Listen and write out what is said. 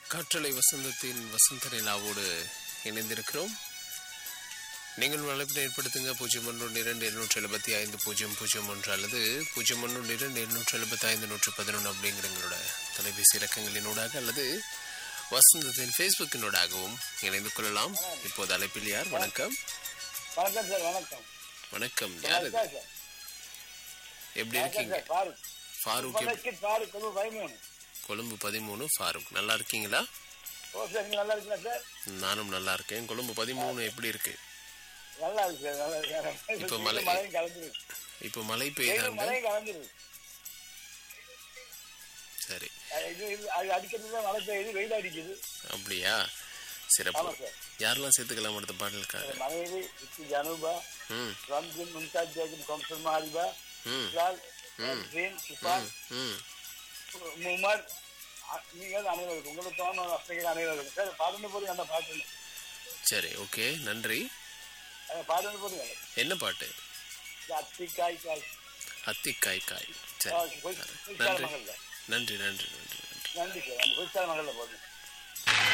காற்றலை வசந்தத்தின் வசந்த நிலாவோடு இணைந்திருக்கிறோம் நீங்கள் அழைப்பினை ஏற்படுத்துங்க பூஜ்ஜியம் ஒன்று இரண்டு எழுநூற்றி எழுபத்தி ஐந்து பூஜ்ஜியம் பூஜ்ஜியம் ஒன்று அல்லது பூஜ்ஜியம் ஒன்று இரண்டு எழுநூற்றி எழுபத்தி ஐந்து நூற்றி பதினொன்று அப்படிங்கிற எங்களோட தொலைபேசி இலக்கங்களினூடாக அல்லது வசந்தத்தின் ஃபேஸ்புக்கினூடாகவும் இணைந்து கொள்ளலாம் இப்போது அழைப்பில் யார் வணக்கம் வணக்கம் சார் வணக்கம் வணக்கம் யார் இது வணக்கம் சார் எப்படி வணக்கம் இருக்கீங்க சார் ஃபாரூக் ஃபாரூக் எப்படி- வணக்கம் ஃபாரூக் ரொம்ப பயமேனு கொழும்பு பதிமூணு ஃபாரூக் நல்லா இருக்கீங்களா ஓ சார் நீங்க நல்லா இருக்கீங்களா சார் நானும் நல்லா இருக்கேன் கொழும்பு பதிமூணு எப்படி இருக்கு நல்லா இருக்கு சார் நல்லா இருக்கு இப்ப வெயிலும் மழை- மழையும் கலந்துருக்கு இப்போ மழை வெயிலும் பெய்தாங்க மழையும் கலந்துருக்கு சரி அஹ் இது இது அது அடிக்கிறது தான் மழை பெய்யுது வெயில் அடிக்குது அப்படியா சிறப்பு ஆமா சார் யாரெல்லாம் சேர்த்துக்கலாம் அடுத்த பாடலுக்காக மனைவி இத்தி ஜனூபா ம் ரம்ஜின் மும்தாஜ் பேகம் கம்சல் மாரிபா ம் இஸ்லால் ஜீன் சிஃபான் ம் முமர் அ- நீங்கள் அனைவருக்கும் உங்களுக்கு தோணும் வசதிகள் அனைவருக்கும் சார் பாடுன போது அந்த பாட்டு சரி ஓகே நன்றி பாடுன போது என்ன பாட்டு அத்தி காய் காய் அத்தி காய் காய் சரி பொய்ச்சார நன்றி மகள்ல நன்றி நன்றி நன்றி நன்றி நன்றி சார் அந்த பொய்ச்சார மகள்ல போடுங்க